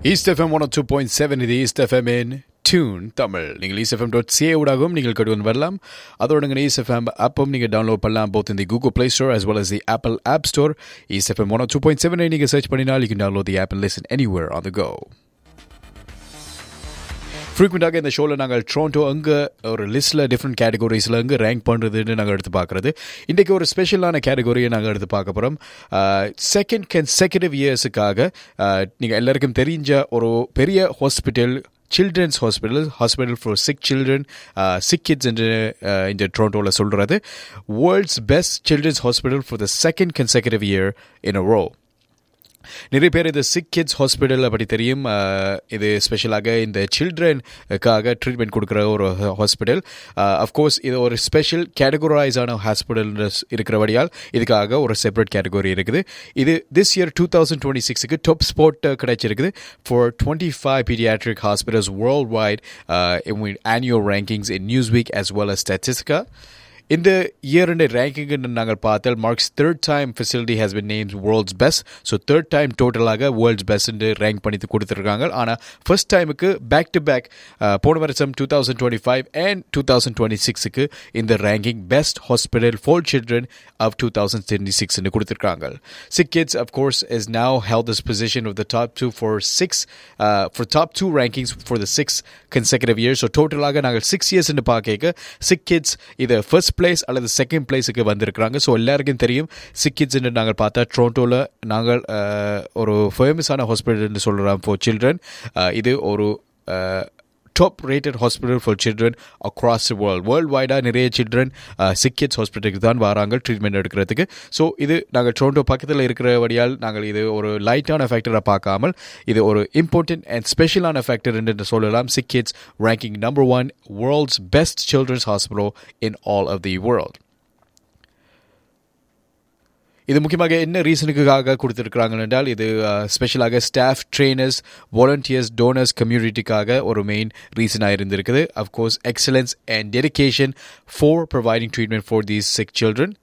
East FM one two point seven இது East FM in tune Tamil நீங்கள் East FM dot CA ஊடாகவும் நீங்கள் கடுவன் வரலாம் அதோட நீங்கள் ஈஸ்ட் எஃப்எம் ஆப்பும் நீங்கள் டவுன்லோட் பண்ணலாம் போத் இந்த Google Play Store as well as the Apple App Store East FM one two point செவனை நீங்கள் சர்ச் பண்ணினால் you can download the app and listen anywhere on the go ஃப்ரீக்வெண்ட்டாக இந்த ஷோவில் நாங்கள் ட்ரோண்டோ அங்கே ஒரு லிஸ்ட்டில் டிஃப்ரெண்ட் கேட்டகரிஸில் அங்கே ரேங்க் பண்ணுறதுன்னு நாங்கள் எடுத்து பார்க்குறது இன்றைக்கி ஒரு ஸ்பெஷலான கேட்டகரியை நாங்கள் எடுத்து பார்க்க போகிறோம் செகண்ட் கன்செகட்டிவ் இயர்ஸுக்காக நீங்கள் எல்லாருக்கும் தெரிஞ்ச ஒரு பெரிய hospital children's hospital hospital for sick children sick kids என்று uh, இந்த டொரண்டோவில் சொல்கிறது world's best children's hospital for the second consecutive year in a row நிறைய பேர் இது சிக் கிட்ஸ் ஹாஸ்பிட்டல் அப்படி தெரியும் அஹ், இது ஸ்பெஷலாக இந்த சில்ட்ரனுக்காக ட்ரீட்மெண்ட் கொடுக்குற ஒரு ஹாஸ்பிட்டல் அஃப்கோர்ஸ் இது ஒரு ஸ்பெஷல் கேட்டகரைஸ் ஆன ஹாஸ்பிட்டல் இருக்கிறபடியால் இதுக்காக ஒரு செப்பரேட் கேட்டகரி இருக்குது இது this year two thousand twenty சிக்ஸுக்கு டாப் ஸ்பாட் கிடைச்சிருக்குது for twenty five paediatric hospitals worldwide annual rankings in Newsweek as well as Statistica. இந்த இயருடைய ரேங்கிங் நாங்கள் பார்த்தால் marks third time facility has been names world's best so third time டோட்டலாக world's best rank பண்ணி கொடுத்துருக்காங்க ஆனால் first டைமுக்கு back to back போன வருஷம் two thousand twenty five and two thousand twenty சிக்ஸுக்கு இந்த ranking best hospital for children of two thousand twenty சிக்ஸ்னு கொடுத்துருக்காங்க sick kids of course is now health this position of the top two for six for top two rankings for the six consecutive years so டோட்டலாக நாங்கள் six இயர்ஸ்னு பார்க்க sick kids இது first place அல்லது second பிளேஸுக்கு வந்திருக்கிறாங்க ஸோ எல்லாருக்கும் தெரியும் சிக் கிட்ஸ் நாங்கள் பார்த்தா ட்ரோண்டோவில் நாங்கள் அஹ், ஒரு ஃபேமஸான ஹாஸ்பிட்டல்னு சொல்கிறோம் ஃபார் சில்ட்ரன் இது ஒரு top rated hospital for children across the world world வைடாக நிறைய சில்ட்ரன் சிக் கிட்ஸ் ஹாஸ்பிட்டலுக்கு தான் வராங்க ட்ரீட்மெண்ட் எடுக்கிறதுக்கு ஸோ இது நாங்கள் டொரண்டோ பக்கத்தில் இருக்கிறபடியால் நாங்கள் இது ஒரு லைட்டான ஃபேக்டரை பார்க்காமல் இது ஒரு இம்பார்ட்டன்ட் அண்ட் ஸ்பெஷலான ஃபேக்டர் என்று சொல்லலாம் sick kids ranking number one world's best children's hospital in all of the world இது முக்கியமாக என்ன ரீசனுக்காக கொடுத்துருக்குறாங்க என்றால் இது ஸ்பெஷலாக ஸ்டாஃப் ட்ரெயினர்ஸ் வாலண்டியர்ஸ் டோனர்ஸ் கம்யூனிட்டிக்காக ஒரு மெயின் ரீசனாக இருந்திருக்குது of course excellence and dedication for providing treatment for these sick children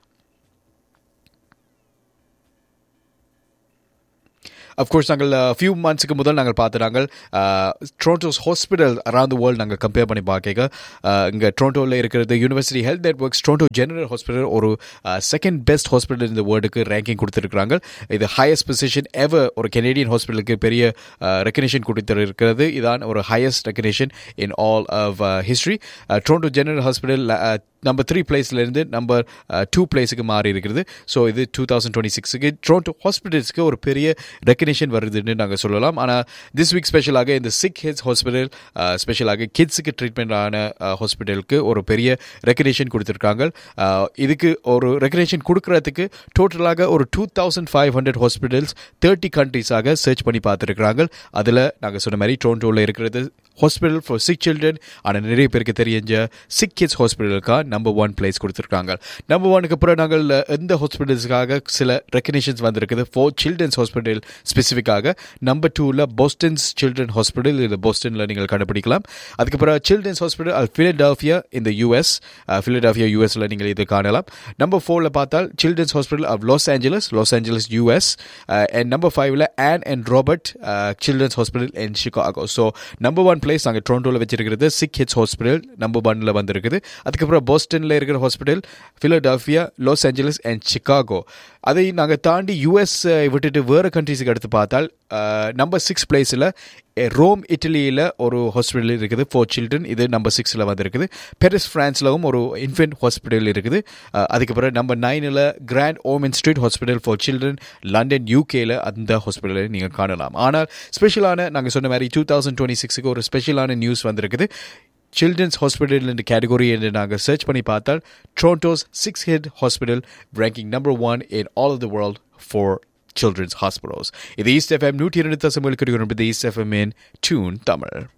of course நாங்கள் ஃபியூ மந்த்ஸுக்கு முதல் நாங்கள் பார்த்து நாங்கள் Toronto's hospital around the world நாங்கள் கம்பேர் பண்ணி பார்க்க இங்கே ட்ரோண்டோவில் இருக்கிறது university health networks ட்ரோண்டோ general hospital ஒரு செகண்ட் பெஸ்ட் ஹாஸ்பிட்டல் இந்த வேர்ல்டுக்கு ரேங்கிங் கொடுத்துருக்காங்க இது ஹையஸ்ட் பொசிஷன் எவர் ஒரு கெனேடியன் ஹாஸ்பிட்டலுக்கு பெரிய ரெக்கனேஷன் கொடுத்துருக்கிறது இதான் ஒரு highest recognition in all of history Toronto general hospital number three பிளேஸ்லேருந்து நம்பர் டூ பிளேஸுக்கு மாறி இருக்கிறது ஸோ இது டூ தௌசண்ட் டுவெண்ட்டி சிக்ஸுக்கு ட்ரோண்டோ ஹாஸ்பிட்டல்ஸ்க்கு ஒரு பெரிய ரெக்கனேஷன் வருதுன்னு நாங்கள் சொல்லலாம் ஆனால் திஸ் வீக் ஸ்பெஷலாக இந்த சிக் ஹெல்த் ஹாஸ்பிட்டல் ஸ்பெஷலாக கிட்ஸுக்கு ட்ரீட்மெண்ட் ஆன ஹாஸ்பிட்டலுக்கு ஒரு பெரிய ரெக்கனேஷன் கொடுத்துருக்காங்க அஹ், இதுக்கு ஒரு ரெக்கனேஷன் கொடுக்கறதுக்கு டோட்டலாக ஒரு two thousand five hundred hospitals thirty கண்ட்ரீஸாக சர்ச் பண்ணி பார்த்துருக்குறாங்க அதில் நாங்கள் சொன்ன மாதிரி டோரண்டோவில் இருக்கிறது ஹாஸ்பிட்டல் ஃபார் சிக் சில்ட்ரன் ஆனால் நிறைய பேருக்கு தெரிஞ்ச சிக் கிட்ஸ் ஹாஸ்பிட்டலுக்காக நம்பர் ஒன் பிளேஸ் கொடுத்துருக்காங்க நம்பர் ஒனுக்கு அப்புறம் நாங்கள் எந்த ஹாஸ்பிட்டல்ஸுக்காக சில ரெக்கனேஷன்ஸ் வந்திருக்குது ஃபோர் சில்ட்ரன்ஸ் ஹாஸ்பிட்டல் ஸ்பெசிஃபிக்காக நம்பர் டூவில் போஸ்டன்ஸ் சில்ட்ரன் ஹாஸ்பிட்டல் இது போஸ்டனில் நீங்கள் கண்டுபிடிக்கலாம் அதுக்கப்புறம் சில்ட்ரன்ஸ் ஹாஸ்பிட்டல் அல் ஃபிலடாஃபியா இந்த யூஎஸ் ஃபிலடாஃபியா யூஎஸில் நீங்கள் இது காணலாம் நம்பர் ஃபோரில் பார்த்தால் children's hospital of Los Angeles Los Angeles US and number ஃபைவ்ல Ann and Robert children's hospital in Chicago so number one place நாங்கள் டொரண்டோவில் வச்சிருக்கிறது சிக் ஹிட்ஸ் ஹாஸ்பிட்டல் நம்பர் ஒன்ல வந்திருக்குது அதுக்கப்புறம் போஸ்டனில் இருக்கிற hospital Philadelphia Los Angeles and Chicago அதை நாங்கள் தாண்டி யூஎஸ் விட்டுட்டு வேறு கண்ட்ரீஸுக்கு எடுத்து பார்த்தால் நம்பர் சிக்ஸ் பிளேஸில் ரோம் இட்டலியில் ஒரு ஹாஸ்பிட்டல் இருக்குது ஃபார் சில்ட்ரன் இது நம்பர் சிக்ஸில் வந்திருக்குது பெரிஸ் ஃப்ரான்ஸ்லவும் ஒரு இன்ஃபென்ட் ஹாஸ்பிட்டல் இருக்குது அஹ், அதுக்கப்புறம் நம்பர் நைனில் கிராண்ட் ஓமன் Street hospital for children London யூகேல அந்த ஹாஸ்பிட்டலை நீங்கள் காணலாம் ஆனால் ஸ்பெஷலான நாங்கள் சொன்ன மாதிரி டூ தௌசண்ட் டுவெண்ட்டி சிக்ஸுக்கு ஒரு ஸ்பெஷலான நியூஸ் வந்திருக்குது சில்ட்ரன்ஸ் ஹாஸ்பிட்டல் என்ற கேட்டகரி என்று நாங்கள் சர்ச் பண்ணி பார்த்தால் Toronto's six head hospital ranking number one in all of the world for children's hospitals இது ஈஸ்ட் எஃப்எம் நூற்றி இரண்டு தசம் ஏழு East FM in tune Tamil